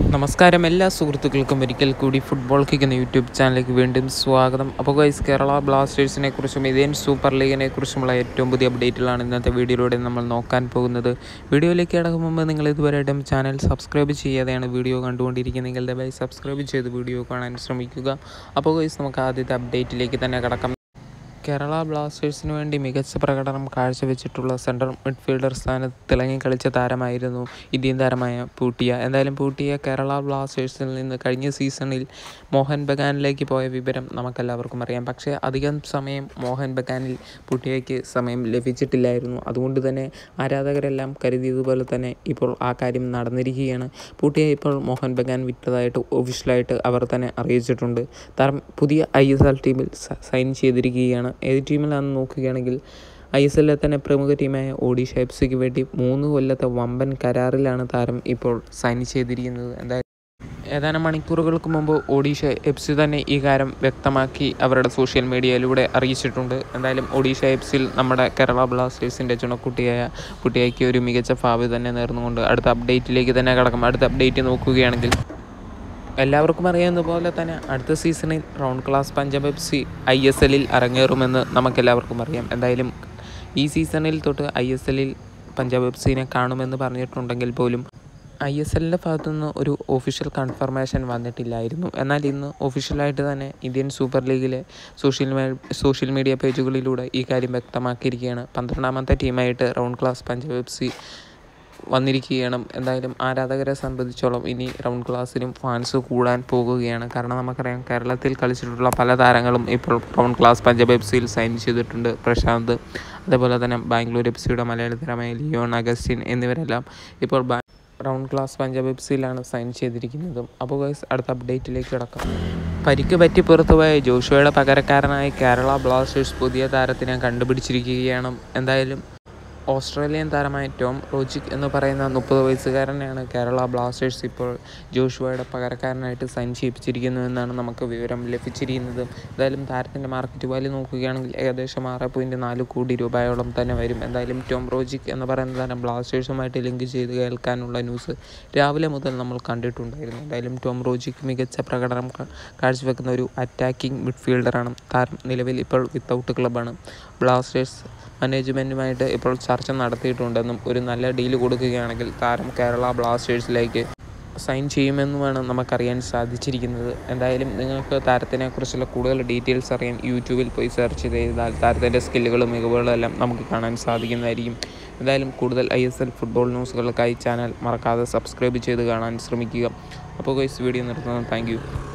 നമസ്കാരം എല്ലാ സുഹൃത്തുക്കൾക്കും ഒരിക്കൽ കൂടി ഫുട്ബോൾ കിക്ക് എന്ന യൂട്യൂബ് ചാനലിലേക്ക് വീണ്ടും സ്വാഗതം അപ്പോൾ ഗൈസ് കേരള ബ്ലാസ്റ്റേഴ്സിനെ കുറിച്ചും ഇന്ത്യൻ സൂപ്പർ ലീഗിനെ കുറിച്ചുമുള്ള ഏറ്റവും പുതിയ അപ്ഡേറ്റുകളാണ് ഇന്നത്തെ വീഡിയോയിലൂടെ നമ്മൾ നോക്കാൻ പോകുന്നത് വീഡിയോയിലേക്ക് കടക്കും മുമ്പ് നിങ്ങൾ ഇതുവരെയായിട്ടും ചാനൽ സബ്സ്ക്രൈബ് ചെയ്യാതെയാണ് വീഡിയോ കണ്ടുകൊണ്ടിരിക്കുന്നതെങ്കിൽ ദയവായി സബ്സ്ക്രൈബ് ചെയ്ത് വീഡിയോ കാണാൻ ശ്രമിക്കുക അപ്പോൾ ഗൈസ് നമുക്ക് ആദ്യത്തെ അപ്ഡേറ്റിലേക്ക് തന്നെ കടക്കാം കേരള ബ്ലാസ്റ്റേഴ്സിന് വേണ്ടി മികച്ച പ്രകടനം കാഴ്ചവെച്ചിട്ടുള്ള സെൻട്രൽ മിഡ്ഫീൽഡർ സ്ഥാനത്ത് തിളങ്ങി കളിച്ച താരമായിരുന്നു ഇന്ത്യൻ താരമായ പൂട്ടിയ എന്തായാലും പൂട്ടിയ കേരള ബ്ലാസ്റ്റേഴ്സിൽ നിന്ന് കഴിഞ്ഞ സീസണിൽ മോഹൻ ബഗാനിലേക്ക് പോയ വിവരം നമുക്കെല്ലാവർക്കും അറിയാം പക്ഷേ അധികം സമയം മോഹൻ ബഗാനിൽ പൂട്ടിയയ്ക്ക് സമയം ലഭിച്ചിട്ടില്ലായിരുന്നു അതുകൊണ്ട് തന്നെ ആരാധകരെല്ലാം കരുതിയതുപോലെ തന്നെ ഇപ്പോൾ ആ കാര്യം നടന്നിരിക്കുകയാണ് പൂട്ടിയ ഇപ്പോൾ മോഹൻ ബഗാൻ വിറ്റതായിട്ട് ഒഫീഷ്യലായിട്ട് അവർ തന്നെ അറിയിച്ചിട്ടുണ്ട് താരം പുതിയ ഐ എസ് എൽ ടീമിൽ സ- സൈൻ ചെയ്തിരിക്കുകയാണ് ഏത് ടീമിലാണെന്ന് നോക്കുകയാണെങ്കിൽ ഐ എസ് എല്ലിലെ തന്നെ പ്രമുഖ ടീമായ ഒഡീഷ എഫ് സിക്ക് വേണ്ടി മൂന്ന് കൊല്ലത്തെ വമ്പൻ കരാറിലാണ് താരം ഇപ്പോൾ സൈൻ ചെയ്തിരിക്കുന്നത് എന്തായാലും ഏതാനും മണിക്കൂറുകൾക്ക് മുമ്പ് ഒഡീഷ എഫ് സി തന്നെ ഈ കാര്യം വ്യക്തമാക്കി അവരുടെ സോഷ്യൽ മീഡിയയിലൂടെ അറിയിച്ചിട്ടുണ്ട് എന്തായാലും ഒഡീഷ എഫ് സിയിൽ നമ്മുടെ കേരള ബ്ലാസ്റ്റേഴ്സിൻ്റെ ചുണക്കുട്ടിയായ കുട്ടിയായിക്ക് ഒരു മികച്ച ഭാവി തന്നെ നേർന്നുകൊണ്ട് അടുത്ത അപ്ഡേറ്റിലേക്ക് തന്നെ കടക്കും അടുത്ത അപ്ഡേറ്റ് നോക്കുകയാണെങ്കിൽ എല്ലാവർക്കും അറിയാവുന്ന പോലെ തന്നെ അടുത്ത സീസണിൽ round glass Punjab F C I S എല്ലിൽ അരങ്ങേറുമെന്ന് നമുക്കെല്ലാവർക്കും അറിയാം എന്തായാലും ഈ സീസണിൽ തൊട്ട് ഐ എസ് എല്ലിൽ പഞ്ചാബ് എഫ് സിനെ കാണുമെന്ന് പറഞ്ഞിട്ടുണ്ടെങ്കിൽ പോലും ഐ എസ് എല്ലിൻ്റെ ഭാഗത്തുനിന്ന് ഒരു ഒഫീഷ്യൽ കൺഫർമേഷൻ വന്നിട്ടില്ലായിരുന്നു എന്നാൽ ഇന്ന് ഒഫീഷ്യലായിട്ട് തന്നെ ഇന്ത്യൻ സൂപ്പർ ലീഗിലെ സോഷ്യൽ മീ സോഷ്യൽ മീഡിയ പേജുകളിലൂടെ ഈ കാര്യം വ്യക്തമാക്കിയിരിക്കുകയാണ് പന്ത്രണ്ടാമത്തെ ടീമായിട്ട് round glass Punjab F C വന്നിരിക്കുകയാണ് എന്തായാലും ആരാധകരെ സംബന്ധിച്ചോളം ഇനി റൗണ്ട് ക്ലാസ്സിനും ഫാൻസ് കൂടാൻ പോകുകയാണ് കാരണം നമുക്കറിയാം കേരളത്തിൽ കളിച്ചിട്ടുള്ള പല താരങ്ങളും ഇപ്പോൾ റൗണ്ട് ക്ലാസ് പഞ്ചാബ് എഫ് സിയിൽ സൈൻ ചെയ്തിട്ടുണ്ട് പ്രശാന്ത് അതേപോലെ തന്നെ ബാംഗ്ലൂർ എഫ് സിയുടെ മലയാള താരമായ ലിയോൺ അഗസ്റ്റിൻ എന്നിവരെല്ലാം ഇപ്പോൾ ബാ റൗണ്ട് ക്ലാസ് പഞ്ചാബ് എഫ് സിയിലാണ് സൈൻ ചെയ്തിരിക്കുന്നതും അപ്പോൾ ഗൈസ് അടുത്ത അപ്ഡേറ്റിലേക്ക് കിടക്കാം പരിക്ക് പറ്റി പുറത്തുപോയ ജോഷുവയുടെ പകരക്കാരനായി കേരള ബ്ലാസ്റ്റേഴ്സ് പുതിയ താരത്തിനെ കണ്ടുപിടിച്ചിരിക്കുകയാണ് എന്തായാലും ഓസ്ട്രേലിയൻ താരമായ ടോം റോജിക് എന്ന് പറയുന്ന മുപ്പത് വയസ്സുകാരനെയാണ് കേരള ബ്ലാസ്റ്റേഴ്സ് ഇപ്പോൾ ജോഷുവയുടെ പകരക്കാരനായിട്ട് സൈൻ ചെയ്യിപ്പിച്ചിരിക്കുന്നു എന്നാണ് നമുക്ക് വിവരം ലഭിച്ചിരിക്കുന്നത് എന്തായാലും താരത്തിൻ്റെ മാർക്കറ്റ് വാല്യൂ നോക്കുകയാണെങ്കിൽ ഏകദേശം ആറ് പോയിൻറ്റ് നാല് കോടി രൂപയോളം തന്നെ വരും എന്തായാലും ടോം റോജിക് എന്ന് പറയുന്ന താരം ബ്ലാസ്റ്റേഴ്സുമായിട്ട് ലിങ്ക് ചെയ്ത് കേൾക്കാനുള്ള ന്യൂസ് രാവിലെ മുതൽ നമ്മൾ കണ്ടിട്ടുണ്ടായിരുന്നു എന്തായാലും ടോം റോജിക് മികച്ച പ്രകടനം ക- കാഴ്ചവെക്കുന്ന ഒരു അറ്റാക്കിംഗ് മിഡ്ഫീൽഡറാണ് താരം നിലവിൽ ഇപ്പോൾ വിത്തൗട്ട് ക്ലബ്ബാണ് ബ്ലാസ്റ്റേഴ്സ് മാനേജ്മെൻറ്റുമായിട്ട് ഇപ്പോൾ ചർച്ച നടത്തിയിട്ടുണ്ടെന്നും ഒരു നല്ല ഡീൽ കൊടുക്കുകയാണെങ്കിൽ താരം കേരള ബ്ലാസ്റ്റേഴ്സിലേക്ക് സൈൻ ചെയ്യുമെന്നുമാണ് നമുക്കറിയാൻ സാധിച്ചിരിക്കുന്നത് എന്തായാലും നിങ്ങൾക്ക് താരത്തിനെക്കുറിച്ചുള്ള കൂടുതൽ ഡീറ്റെയിൽസ് അറിയാൻ യൂട്യൂബിൽ പോയി സെർച്ച് ചെയ്താൽ താരത്തിൻ്റെ സ്കില്ലുകളും മികവുകളും എല്ലാം നമുക്ക് കാണാൻ സാധിക്കുന്നതായിരിക്കും എന്തായാലും കൂടുതൽ ഐ എസ് എൽ ഫുട്ബോൾ ന്യൂസുകൾക്കായി ചാനൽ മറക്കാതെ സബ്സ്ക്രൈബ് ചെയ്ത് കാണാൻ ശ്രമിക്കുക അപ്പോൾ ഗൈസ് വീഡിയോ നിർത്തുന്നു താങ്ക്